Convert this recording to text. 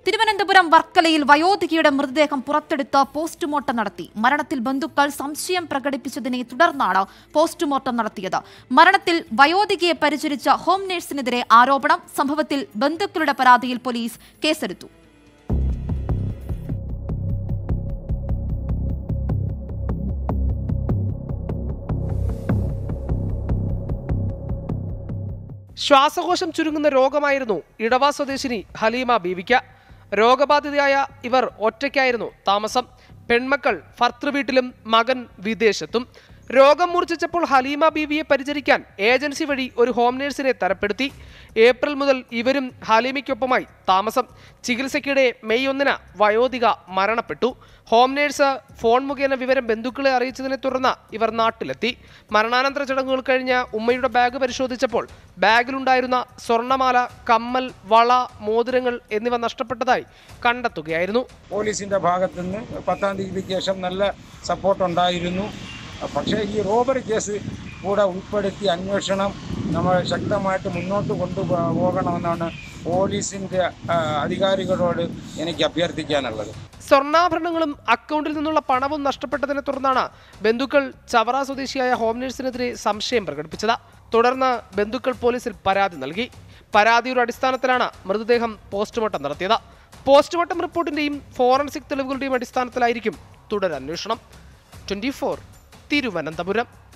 തിരുവനന്തപുരം വർക്കലയിൽ വയോധികയുടെ മൃതദേഹം പുറത്തെടുത്ത് പോസ്റ്റ്മോർട്ടം നടത്തി മരണത്തിൽ ബന്ധുക്കൾ സംശയം പ്രകടിപ്പിച്ചതിനെ തുടർന്നാണ് പോസ്റ്റ്മോർട്ടം നടത്തിയത് മരണത്തിൽ വയോധികയെ പരിചരിച്ച ഹോം നഴ്സിനെതിരെ ആരോപണം സംഭവത്തിൽ ബന്ധുക്കളുടെ പരാതിയിൽ പോലീസ് കേസെടുത്തു ശ്വാസകോശം ചുരുങ്ങുന്ന രോഗമായിരുന്നു ഇടവ സ്വദേശിനി ഹലീമ ബീവിക്ക് രോഗബാധിതയായ ഇവർ ഒറ്റയ്ക്കായിരുന്നു താമസം പെൺമക്കൾ ഭർത്തൃവീട്ടിലും മകൻ വിദേശത്തും രോഗം മൂർച്ഛിച്ചപ്പോൾ ഹലീമ ബീവിയെ പരിചരിക്കാൻ ഏജൻസി വഴി ഒരു ഹോം നേഴ്സിനെ തരപ്പെടുത്തി ഏപ്രിൽ മുതൽ ഇവരും ഹലീമയ്ക്കൊപ്പമായി താമസം ചികിത്സയ്ക്കിടെ മെയ് ഒന്നിന് വയോധിക മരണപ്പെട്ടു ഹോം നേഴ്സ് ഫോൺ മുഖേന വിവരം ബന്ധുക്കളെ അറിയിച്ചതിനെ തുടർന്ന് ഇവർ നാട്ടിലെത്തി മരണാനന്തര ചടങ്ങുകൾ കഴിഞ്ഞ് ഉമ്മയുടെ ബാഗ് പരിശോധിച്ചപ്പോൾ ബാഗിലുണ്ടായിരുന്ന സ്വർണ്ണമാല കമ്മൽ വള മോതിരങ്ങൾ എന്നിവ നഷ്ടപ്പെട്ടതായി കണ്ടെത്തുകയായിരുന്നു പോലീസിന്റെ ഭാഗത്തു നിന്ന് പത്താം തീയതിക്ക് ശേഷം നല്ല സപ്പോർട്ട് ഉണ്ടായിരുന്നു പക്ഷേ ഈ റോബറി കേസ് കൂടെ ഉൾപ്പെടുത്തി അന്വേഷണം നമ്മൾ ശക്തമായിട്ട് മുന്നോട്ട് കൊണ്ടുപോകണമെന്നാണ് പോലീസിന്റെ ആ, അധികാരികളോട് എനിക്ക് അഭ്യർത്ഥിക്കാനുള്ളത് സ്വർണ്ണാഭരണങ്ങളും അക്കൗണ്ടിൽ നിന്നുള്ള പണവും നഷ്ടപ്പെട്ടതിനെ തുടർന്നാണ് ബന്ധുക്കൾ ചവറ സ്വദേശിയായ ഹോം നേഴ്സിനെതിരെ സംശയം പ്രകടിപ്പിച്ചത് തുടർന്ന് ബന്ധുക്കൾ പോലീസിൽ പരാതി നൽകി പരാതിയുടെ അടിസ്ഥാനത്തിലാണ് മൃതദേഹം പോസ്റ്റ്മോർട്ടം നടത്തിയത് പോസ്റ്റ്മോർട്ടം റിപ്പോർട്ടിന്റെയും ഫോറൻസിക് തെളിവുകളുടെയും അടിസ്ഥാനത്തിലായിരിക്കും തുടരന്വേഷണം ട്വന്റി തിരുവനന്തപുരം